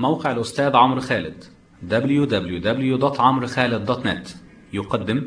موقع الأستاذ عمرو خالد www.عمرخالد.net يقدم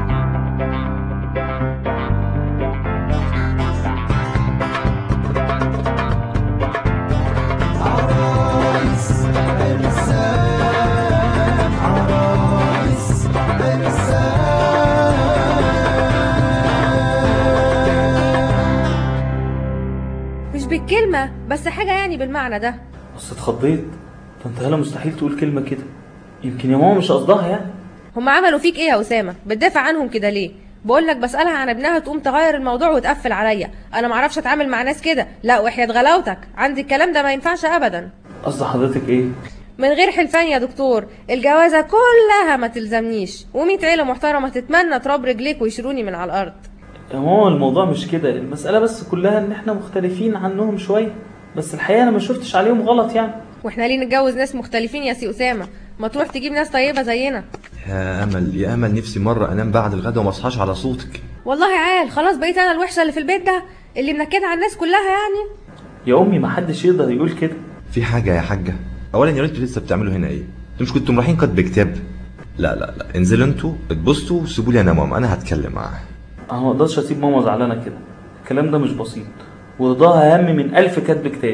مش بالكلمة بس حاجة يعني بالمعنى ده بس اتخضيت ده انت هلا مستحيل تقول كلمة كده يمكن يا ماما مش قصدها يعني هم عملوا فيك ايه يا أسامة بتدافع عنهم كده ليه بقول لك بسألها عن ابنها تقوم تغير الموضوع وتقفل عليا انا معرفش اتعامل مع ناس كده لا وحياة غلاوتك عندي الكلام ده ما ينفعش ابدا قصد حضرتك ايه من غير حلفان يا دكتور الجوازة كلها ما تلزمنيش وميت عيلة محترمة تتمنى تراب رجليك ويشيلوني من على الأرض يا ماما الموضوع مش كده المسألة بس كلها ان احنا مختلفين عنهم شوية بس الحقيقة انا ما شفتش عليهم غلط يعني واحنا ليه نتجوز ناس مختلفين يا سي أسامة ما تروح تجيب ناس طيبة زينا يا امل يا امل نفسي مره انام بعد الغدا وما اصحاش على صوتك والله عال خلاص بقيت انا الوحشة اللي في البيت ده اللي منكدة على الناس كلها يعني يا امي ما حدش يقدر يقول كده في حاجه يا حاجه اولا يا انتوا لسه بتعملوا هنا ايه انتوا مش كنتوا رايحين كاتب كتاب لا لا لا انزلوا انتوا اتبسطوا وسيبوا لي انا ماما انا هتكلم معاها انا ما اقدرش اسيب ماما زعلانة كده الكلام ده مش بسيط ورضاها اهم من ألف كاتب كتاب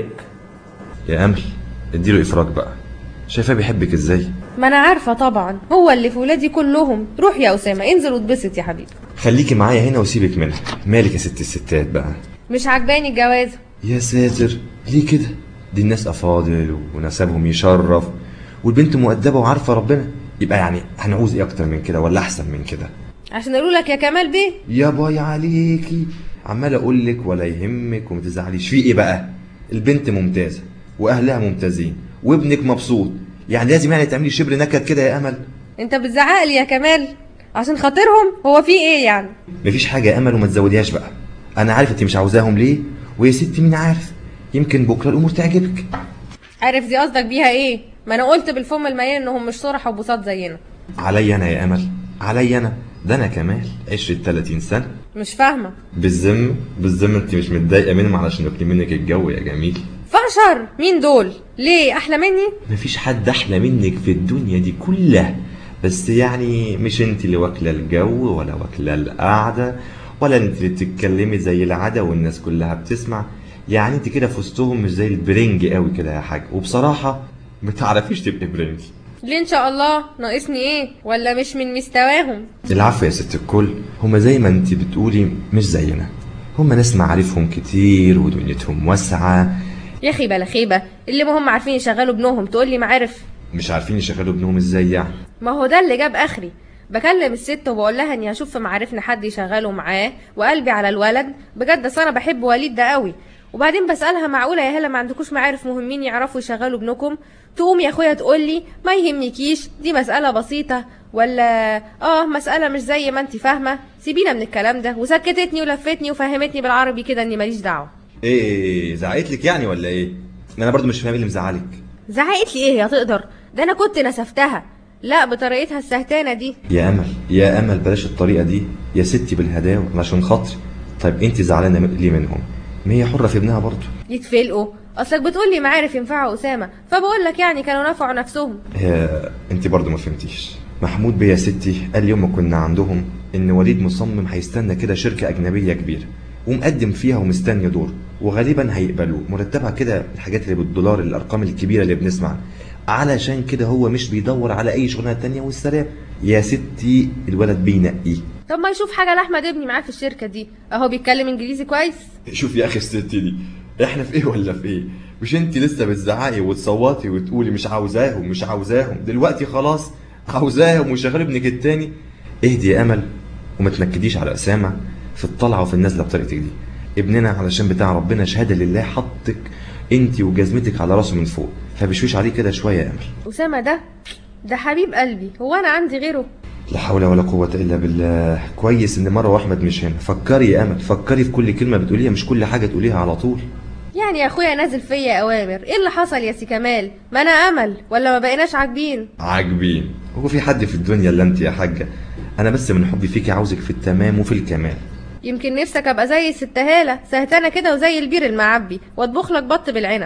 يا امل اديله افراج بقى شايفاه بيحبك ازاي ما انا عارفة طبعا هو اللي في ولادي كلهم روح يا أسامة انزل واتبسط يا حبيبي خليكي معايا هنا وسيبك منها مالك يا ست الستات بقى مش عجباني الجوازة يا ساتر ليه كده دي الناس افاضل ونسبهم يشرف والبنت مؤدبه وعارفه ربنا يبقى يعني هنعوز ايه اكتر من كده ولا احسن من كده عشان اقول لك يا كمال بيه يا باي عليكي عمال اقول لك ولا يهمك وما تزعليش في ايه بقى البنت ممتازه واهلها ممتازين وابنك مبسوط يعني لازم يعني تعملي شبر نكد كده يا امل انت بتزعق لي يا كمال عشان خاطرهم هو في ايه يعني مفيش حاجه يا امل وما تزوديهاش بقى انا عارف انت مش عاوزاهم ليه ويا ستي مين عارف يمكن بكره الامور تعجبك عارف دي قصدك بيها ايه ما انا قلت بالفم المليان انهم مش صرحة وبساط زينا عليا انا يا امل عليا انا ده انا كمال عشرة 30 سنه مش فاهمة بالذم بالذم انت مش متضايقه منهم علشان واكلين منك الجو يا جميل فشر مين دول ليه احلى مني مفيش حد احلى منك في الدنيا دي كلها بس يعني مش انت اللي واكله الجو ولا واكله القعده ولا انت اللي بتتكلمي زي العاده والناس كلها بتسمع يعني انت كده في وسطهم مش زي البرنج قوي كده يا حاج وبصراحه ما تعرفيش تبقي برنج ليه ان شاء الله ناقصني ايه ولا مش من مستواهم العفو يا ست الكل هما زي ما انت بتقولي مش زينا هما ناس معارفهم كتير ودنيتهم واسعه يا اخي بلا خيبة اللي ما هم عارفين يشغلوا ابنهم تقول لي معارف مش عارفين يشغلوا ابنهم ازاي يعني ما هو ده اللي جاب اخري بكلم الست وبقول لها اني هشوف في معارفنا حد يشغله معاه وقلبي على الولد بجد اصل انا بحب وليد ده قوي وبعدين بسالها معقوله يا هلا ما عندكوش معارف مهمين يعرفوا يشغلوا ابنكم تقوم يا اخويا تقول لي ما يهمنيكيش دي مساله بسيطه ولا اه مساله مش زي ما انت فاهمه سيبينا من الكلام ده وسكتتني ولفتني وفهمتني بالعربي كده اني ماليش دعوه ايه زعقت لك يعني ولا ايه انا برضو مش فاهم اللي مزعلك زعقت لي ايه يا تقدر ده انا كنت نسفتها لا بطريقتها السهتانه دي يا امل يا امل بلاش الطريقه دي يا ستي بالهداوه عشان خاطري طيب انت زعلانه من- ليه منهم ما هي حره في ابنها برضو يتفلقوا اصلك بتقول لي معارف ينفعوا اسامه فبقول لك يعني كانوا نفعوا نفسهم يا انت برضو ما فهمتيش محمود بيه يا ستي قال يوم ما كنا عندهم ان وليد مصمم هيستنى كده شركه اجنبيه كبيره ومقدم فيها ومستني دور وغالبا هيقبلوه مرتبها كده الحاجات اللي بالدولار الارقام الكبيره اللي بنسمع عنها. علشان كده هو مش بيدور على اي شغلانه تانية والسلام يا ستي الولد بينقيه طب ما يشوف حاجه لاحمد ابني معاه في الشركه دي اهو بيتكلم انجليزي كويس شوف يا اخي الست دي احنا في ايه ولا في ايه مش انت لسه بتزعقي وتصوتي وتقولي مش عاوزاهم مش عاوزاهم دلوقتي خلاص عاوزاهم وشغال ابنك التاني اهدي يا امل وما تنكديش على اسامه في الطلعه وفي النازله بطريقتك دي ابننا علشان بتاع ربنا شهاده لله حطك انت وجزمتك على راسه من فوق فبشويش عليه كده شويه يا امل اسامه ده ده حبيب قلبي هو انا عندي غيره لا حول ولا قوة إلا بالله كويس إن مرة وأحمد مش هنا فكري يا أمل فكري في كل كلمة بتقوليها مش كل حاجة تقوليها على طول يعني يا اخويا نازل فيا اوامر ايه اللي حصل يا سي كمال ما انا امل ولا ما بقيناش عاجبين عاجبين هو في حد في الدنيا الا انت يا حاجه انا بس من حبي فيكي عاوزك في التمام وفي الكمال يمكن نفسك ابقى زي الست هاله سهتانه كده وزي البير المعبي واطبخ لك بط بالعنب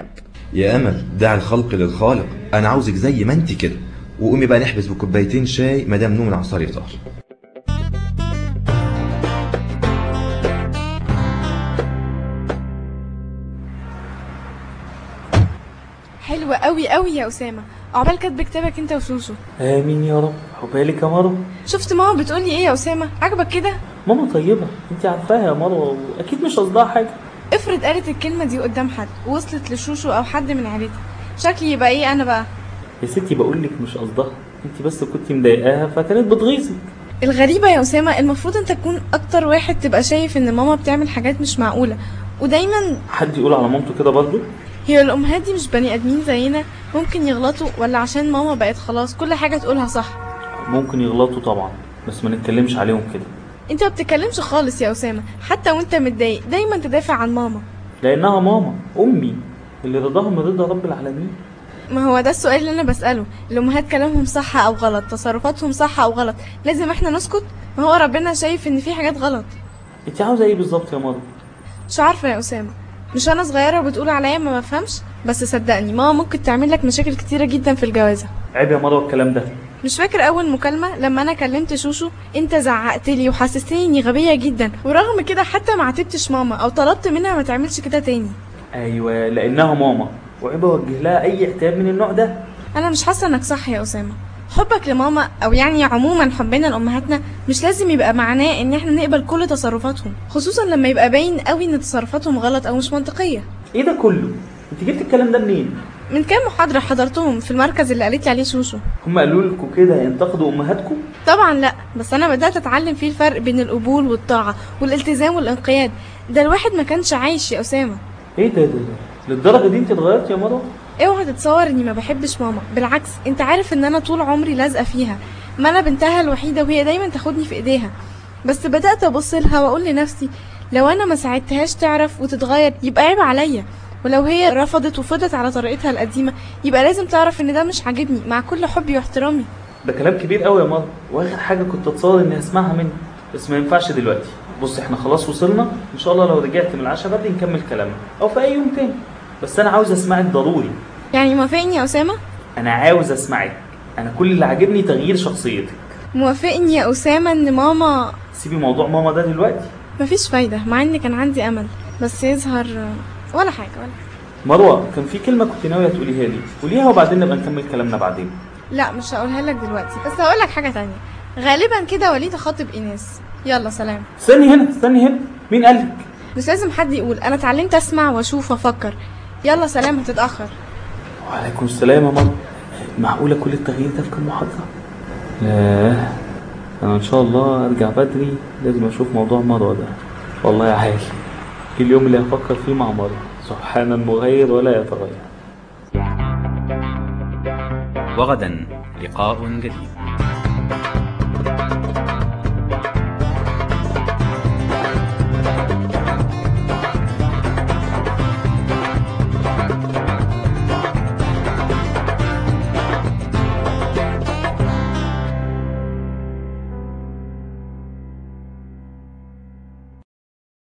يا امل دع الخلق للخالق انا عاوزك زي ما انت كده وقومي بقى نحبس بكوبايتين شاي مدام نوم العصاري طار حلوة قوي قوي يا أسامة عقبال كاتب كتابك انت وشوشو امين يا رب عقبالك يا مروه شفت ماما بتقولي ايه يا أسامة عجبك كده ماما طيبه انت عارفاها يا مروه واكيد مش قصدها حاجه افرض قالت الكلمة دي قدام حد ووصلت لشوشو أو حد من عيلتها شكلي يبقى ايه أنا بقى يا ستي بقول لك مش قصدها انت بس كنت مضايقاها فكانت بتغيظك الغريبة يا أسامة المفروض انت تكون أكتر واحد تبقى شايف ان ماما بتعمل حاجات مش معقولة ودايما حد يقول على مامته كده برضه هي الأمهات دي مش بني آدمين زينا ممكن يغلطوا ولا عشان ماما بقت خلاص كل حاجة تقولها صح ممكن يغلطوا طبعا بس ما نتكلمش عليهم كده انت ما بتتكلمش خالص يا أسامة حتى وانت متضايق دايما تدافع عن ماما لانها ماما امي اللي رضاها من رضا رب العالمين ما هو ده السؤال اللي انا بسأله الامهات كلامهم صح او غلط تصرفاتهم صح او غلط لازم احنا نسكت ما هو ربنا شايف ان في حاجات غلط انت عاوزه ايه بالظبط يا مروه مش عارفه يا اسامه مش انا صغيره وبتقول عليا ما بفهمش بس صدقني ماما ممكن تعمل لك مشاكل كتيره جدا في الجوازه عيب يا مروه الكلام ده مش فاكر اول مكالمه لما انا كلمت شوشو انت زعقت لي وحسستني اني غبيه جدا ورغم كده حتى ما عاتبتش ماما او طلبت منها ما تعملش كده تاني ايوه لانها ماما وعيب اوجه لها اي عتاب من النوع ده انا مش حاسه انك صح يا اسامه حبك لماما او يعني عموما حبنا لامهاتنا مش لازم يبقى معناه ان احنا نقبل كل تصرفاتهم خصوصا لما يبقى باين قوي ان تصرفاتهم غلط او مش منطقيه ايه ده كله انت جبت الكلام ده منين من كام محاضره حضرتهم في المركز اللي قالت لي عليه شوشو هم قالوا لكم كده ينتقدوا امهاتكم طبعا لا بس انا بدات اتعلم فيه الفرق بين القبول والطاعه والالتزام والانقياد ده الواحد ما كانش عايش يا اسامه ايه ده ده ده للدرجه دي انت اتغيرت يا مروه اوعى تتصور اني ما بحبش ماما بالعكس انت عارف ان انا طول عمري لازقه فيها ما انا بنتها الوحيده وهي دايما تاخدني في ايديها بس بدات ابص لها واقول لنفسي لو انا ما ساعدتهاش تعرف وتتغير يبقى عيب عليا ولو هي رفضت وفضلت على طريقتها القديمه يبقى لازم تعرف ان ده مش عاجبني مع كل حبي واحترامي ده كلام كبير قوي يا مروه واخر حاجه كنت اتصور اني هسمعها منك بس ما ينفعش دلوقتي بص احنا خلاص وصلنا ان شاء الله لو رجعت من العشاء بدري نكمل كلامنا او في اي يوم تاني بس انا عاوز اسمعك ضروري يعني موافقني يا اسامه انا عاوز اسمعك انا كل اللي عاجبني تغيير شخصيتك موافقني يا اسامه ان ماما سيبي موضوع ماما ده دلوقتي مفيش فايده مع ان كان عندي امل بس يظهر ولا حاجه ولا حاجه مروه كان في كلمه كنت ناويه تقوليها لي قوليها وبعدين نبقى نكمل كلامنا بعدين لا مش هقولها لك دلوقتي بس هقول لك حاجه تانية غالبا كده وليد خاطب ايناس يلا سلام استني هنا استني هنا مين قال لك مش لازم حد يقول انا اتعلمت اسمع واشوف وافكر يلا سلام هتتاخر وعليكم السلام يا ماما معقوله كل التغيير ده في كام محاضره لا انا ان شاء الله ارجع بدري لازم اشوف موضوع مروه ده والله يا حالي اليوم اللي هفكر فيه مع مروه سبحان المغير ولا يتغير وغدا لقاء جديد